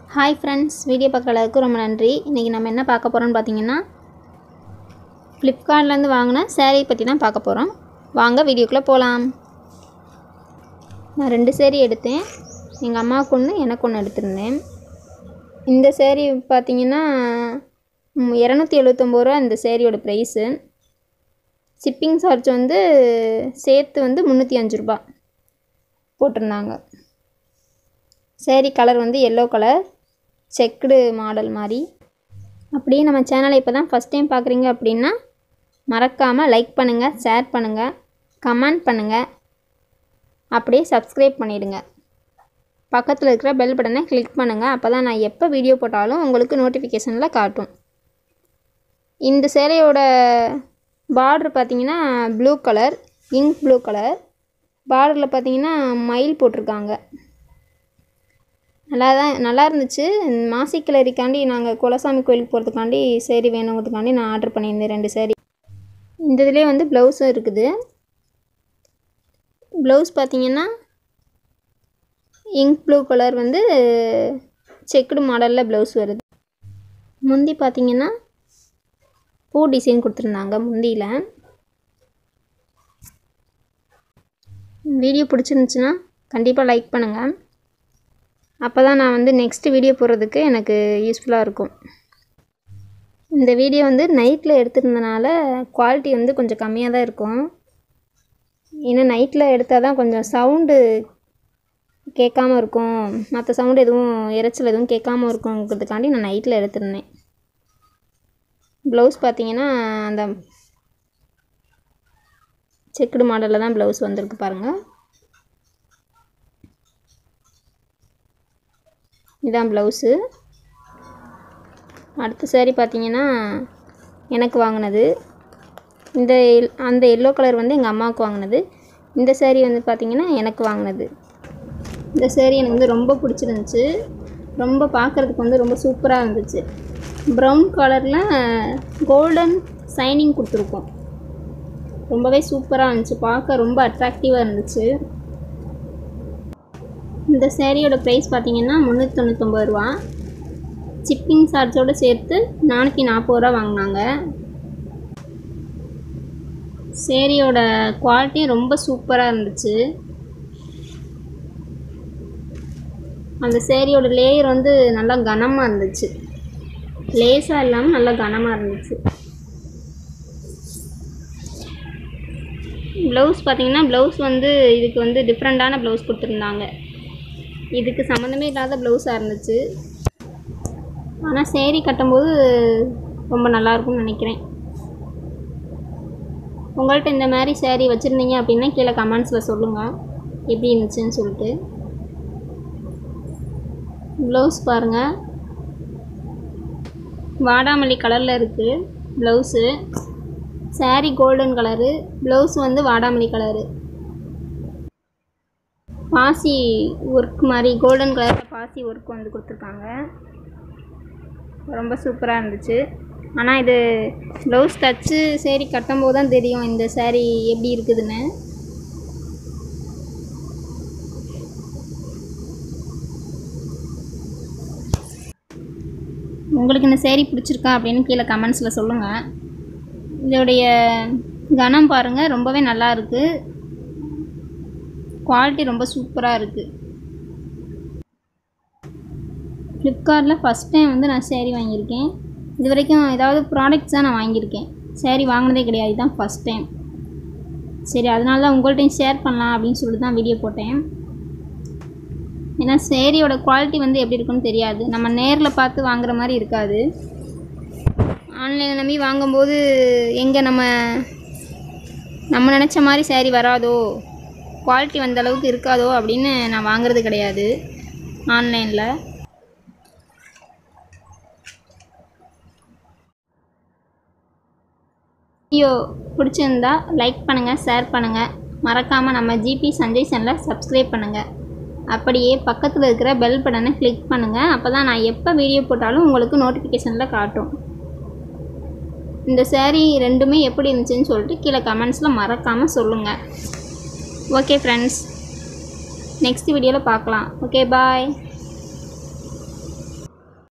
hi friends video பார்க்குற அளவுக்கு ரொம்ப நன்றி இன்றைக்கி நம்ம என்ன பார்க்க போகிறோம்னு பார்த்தீங்கன்னா ஃப்ளிப்கார்ட்லேருந்து வாங்கின சேரீ பற்றி தான் பார்க்க போகிறோம் வாங்க வீடியோக்குள்ளே போகலாம் நான் ரெண்டு சேரீ எடுத்தேன் எங்கள் அம்மாவுக்கு ஒன்று எனக்கு ஒன்று எடுத்திருந்தேன் இந்த சேரீ பார்த்தீங்கன்னா ம், இரநூத்தி எழுபத்தொம்போது ரூபா இந்த சேரீயோட ப்ரைஸு ஷிப்பிங் சார்ஜ் வந்து சேர்த்து வந்து முந்நூற்றி அஞ்சு ரூபா போட்டிருந்தாங்க சேரீ கலர் வந்து எல்லோ கலர் செக்குடு மாடல் மாதிரி அப்படியே நம்ம சேனலை இப்போ தான் ஃபஸ்ட் டைம் பார்க்குறீங்க அப்படின்னா மறக்காமல் லைக் பண்ணுங்கள் ஷேர் பண்ணுங்கள் கமெண்ட் பண்ணுங்கள் அப்படியே சப்ஸ்கிரைப் பண்ணிவிடுங்க பக்கத்தில் இருக்கிற பெல் பட்டனை கிளிக் பண்ணுங்கள் அப்போ தான் நான் எப்போ வீடியோ போட்டாலும் உங்களுக்கு நோட்டிஃபிகேஷனில் காட்டும் இந்த சேலையோட பார்டர் பார்த்தீங்கன்னா blue colour ink blue colour பார்டரில் பார்த்தீங்கன்னா மயில் போட்டிருக்காங்க நல்லா தான் நல்லா இருந்துச்சு மாசி கிளரிக்காண்டி நாங்கள் குலசாமி கோயிலுக்கு போகிறதுக்காண்டி சேரீ வேணுங்கிறதுக்காண்டி நான் ஆர்டர் பண்ணியிருந்தேன் ரெண்டு சேரீ இந்த இதுலேயே வந்து ப்ளவுஸும் இருக்குது ப்ளவுஸ் பார்த்தீங்கன்னா இங்க் ப்ளூ கலர் வந்து செக்குடு மாடலில் ப்ளவுஸ் வருது முந்தி பார்த்தீங்கன்னா பூ டிசைன் கொடுத்துருந்தாங்க முந்தியில் வீடியோ பிடிச்சிருந்துச்சுன்னா கண்டிப்பாக லைக் பண்ணுங்கள் அப்போ தான் நான் வந்து நெக்ஸ்ட் வீடியோ போடுறதுக்கு எனக்கு யூஸ்ஃபுல்லாக இருக்கும் இந்த வீடியோ வந்து நைட்டில் எடுத்திருந்தனால குவாலிட்டி வந்து கொஞ்சம் கம்மியாக தான் இருக்கும் ஏன்னா நைட்டில் எடுத்தால் தான் கொஞ்சம் சவுண்டு கேட்காம இருக்கும் மற்ற சவுண்டு எதுவும் இரைச்சல் எதுவும் கேட்காம இருக்குங்கிறதுக்காண்டி நான் நைட்டில் எடுத்திருந்தேன் ப்ளவுஸ் பார்த்தீங்கன்னா அந்த செக்குடு மாடலில் தான் ப்ளவுஸ் வந்திருக்கு பாருங்கள் இதான் ப்ளவுஸு அடுத்த saree பார்த்தீங்கன்னா எனக்கு வாங்கினது இந்த எல்- அந்த எல்லோ கலர் வந்து எங்கள் அம்மாவுக்கு வாங்கினது இந்த saree வந்து பார்த்தீங்கன்னா எனக்கு வாங்கினது இந்த saree எனக்கு வந்து ரொம்ப பிடிச்சிருந்துச்சு ரொம்ப பார்க்குறதுக்கு வந்து ரொம்ப சூப்பராக இருந்துச்சு ப்ரௌன் கலரில் கோல்டன் சைனிங் கொடுத்துருக்கோம் ரொம்பவே சூப்பராக இருந்துச்சு பார்க்க ரொம்ப அட்ராக்டிவாக இருந்துச்சு இந்த சேரீயோட ப்ரைஸ் பார்த்தீங்கன்னா முந்நூற்றி தொண்ணூத்தொம்பது ரூபா ஷிப்பிங் சார்ஜோடு சேர்த்து நானூற்றி நாற்பது ரூபா வாங்கினாங்க சேரீயோட குவாலிட்டியும் ரொம்ப சூப்பராக இருந்துச்சு அந்த சேரீயோட லேயர் வந்து நல்லா கனமாக இருந்துச்சு லேஸாக இல்லாமல் நல்லா கனமாக இருந்துச்சு ப்ளவுஸ் பார்த்தீங்கன்னா ப்ளவுஸ் வந்து இதுக்கு வந்து டிஃப்ரெண்ட்டான ப்ளவுஸ் கொடுத்துருந்தாங்க இதுக்கு சம்மந்தமே இல்லாத ப்ளவுஸாக இருந்துச்சு ஆனால் சேரீ கட்டும்போது ரொம்ப நல்லா இருக்கும்னு நினைக்கிறேன் உங்கள்கிட்ட இந்த மாதிரி சேரீ வச்சுருந்தீங்க அப்படின்னா கீழே கமெண்ட்ஸில் சொல்லுங்கள் எப்படி இருந்துச்சுன்னு சொல்லிட்டு ப்ளவுஸ் பாருங்கள் வாடாமல்லி கலரில் இருக்குது blouse saree golden colour blouse வந்து வாடாமல்லி கலரு பாசி ஒர்க் மாதிரி கோல்டன் கலரில் பாசி ஒர்க் வந்து கொடுத்துருக்காங்க ரொம்ப சூப்பராக இருந்துச்சு ஆனால் இது ப்ளவுஸ் தச்சு சேரீ கட்டும்போது தான் தெரியும் இந்த saree எப்படி இருக்குதுன்னு உங்களுக்கு இந்த சேரீ பிடிச்சிருக்கா அப்படின்னு கீழே கமெண்ட்ஸில் சொல்லுங்கள் இதோடைய கனம் பாருங்கள் ரொம்பவே நல்லா இருக்குது குவாலிட்டி ரொம்ப சூப்பராக இருக்குது ஃப்ளிப்கார்ட்டில் ஃபஸ்ட் டைம் வந்து நான் சேரீ வாங்கியிருக்கேன் இது வரைக்கும் ஏதாவது ப்ராடக்ட்ஸ் தான் நான் வாங்கியிருக்கேன் சேரீ வாங்கினதே கிடையாது இதுதான் ஃபஸ்ட் டைம் சரி அதனால தான் உங்கள்கிட்டையும் ஷேர் பண்ணலாம் அப்படின்னு சொல்லிட்டு தான் வீடியோ போட்டேன் ஏன்னா சேரீயோட குவாலிட்டி வந்து எப்படி இருக்குன்னு தெரியாது நம்ம நேரில் பார்த்து வாங்குற மாதிரி இருக்காது ஆன்லைனில் நம்பி வாங்கும்போது எங்கே நம்ம நம்ம நினச்ச மாதிரி சேரீ வராதோ குவாலிட்டி வந்த அளவுக்கு இருக்காதோ அப்படின்னு நான் வாங்குறது கிடையாது ஆன்லைனில் வீடியோ பிடிச்சிருந்தா லைக் பண்ணுங்கள் ஷேர் பண்ணுங்கள் மறக்காமல் நம்ம ஜிபி சஞ்சய் சேனலை சப்ஸ்கிரைப் பண்ணுங்கள் அப்படியே பக்கத்தில் இருக்கிற பெல் பட்டனை கிளிக் பண்ணுங்கள் அப்போ தான் நான் எப்போ வீடியோ போட்டாலும் உங்களுக்கு நோட்டிஃபிகேஷனில் காட்டும் இந்த saree ரெண்டுமே எப்படி இருந்துச்சுன்னு சொல்லிட்டு கீழே கமெண்ட்ஸில் மறக்காமல் சொல்லுங்கள் ஓகே ஃப்ரெண்ட்ஸ் நெக்ஸ்ட் வீடியோவில் பார்க்கலாம் ஓகே பாய்